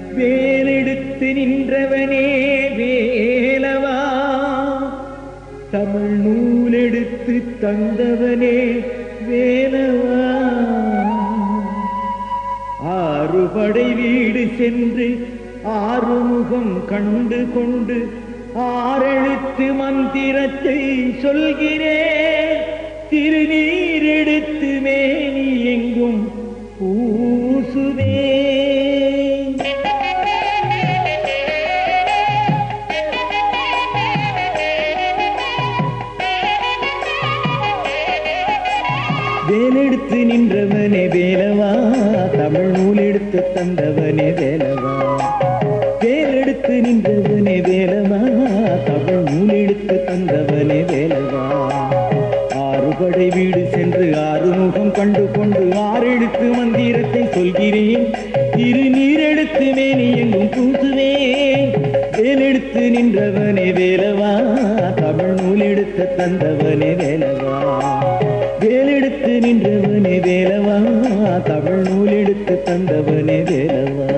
வேலெடுத்து நின்றவனே வேலவா தமிழ் நூலெடுத்து தந்தவனே வேலவா ஆறுபடை வீடு சென்று ஆறுமுகம் கண்டு கொண்டு ஆறெழுத்து மந்திரத்தை சொல்கிறேன் திருநீர் எடுத்து மேனி எங்கும் பூசுவே வேலெடுத்து நின்றவனே வேலவா தமிழ் நூல் எடுத்து தந்தவனே வேலவா வேலெடுத்து நின்றவனே வேலவா தமிழ் நூல் எடுத்து தந்தவனே வேலவா ஆறுபடை வீடு சென்று ஆறுமுகம் கண்டு கொண்டு ஆறெடுத்து மந்திரத்தை சொல்கிறேன் திருநீர் எடுத்து மேனி எங்கும் பூசுவேன் வேலெடுத்து நின்றவனே வேலவா தமிழ் நூல் எடுத்து தந்தவனே வேலவா வேலெடுத்து நின்றவனே வேலவா தமிழ் நூல் எடுத்து தந்தவனே வேலவா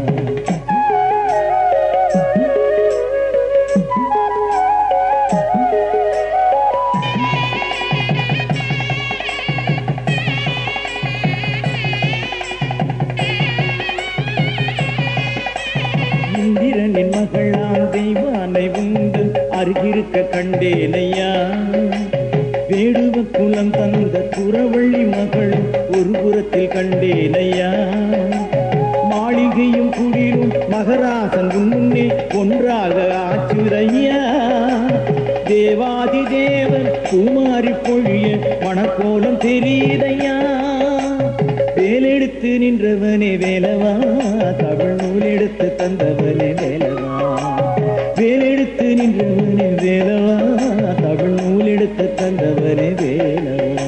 இந்திரனின் மகளாம் தெய்வானை உண்டு அருகிருக்க கண்டேனையா வேடுவ குலம் தந்த குறவள்ளி மகளும் ஒரு புறத்தில் கண்டேனையா மாளிகையும் குடிலும் மகராசன் உன் முன்னே ஒன்றாக ஆச்சுரையா தேவாதி தேவன் குமாரி பொழிய மணக்கோலம் தெரியுதையா வேலெடுத்து நின்றவனே வேலவா தமிழ் நூல் எடுத்து தந்தவனே வேலவா வேலெடுத்து நின்றவனே வேலவா தமிழ் நூல் எடுத்து தந்தவனே வேலவா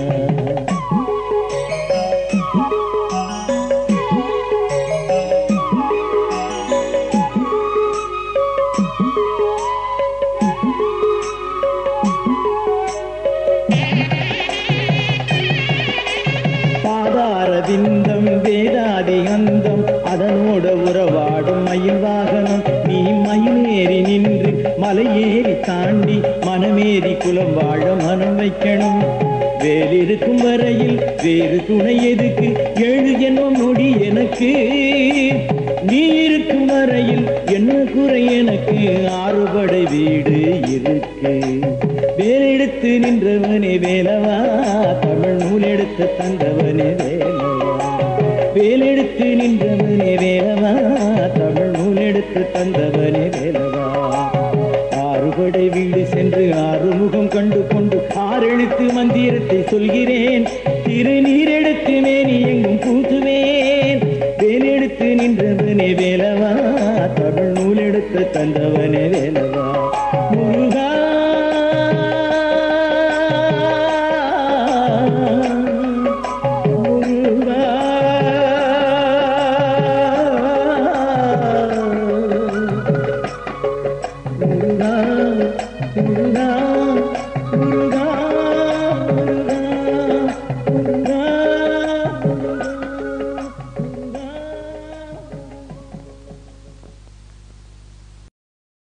பாதார விந்தம் வேதாதி அந்தம் அதனோட உறவாடும் மயில் வாகனம் நீ மயிலேறி நின்று மலையேறி தாண்டி மனமேறி குலம் வாழ மனம் வைக்கணும் வேலிருக்கும் வரையில் வேறு துணை எதுக்கு ஏழு ஜென்மம் நொடி எனக்கு நீ இருக்கும் வரையில் என்ன குறை எனக்கு ஆறுபடை வீடு இருக்கு வேலெடுத்து நின்றவனே வேலவா தமிழ் நூல் எடுத்து தந்தவனே வேலவா வேலெடுத்து நின்றவனே வேலவா தமிழ் நூல் எடுத்து தந்தவனே வேலவா ஆறுபடை வீடு சென்று ஆறுமுகம் கண்டு கொண்டு ஆறெழுத்து மந்திரத்தை சொல்கிறேன் திருநீர் எடுத்து மேனி எங்கும் பூசுவேன் வேலெடுத்து நின்றவனே வேலவா தமிழ் நூல் எடுத்து தந்தவனே வேலவா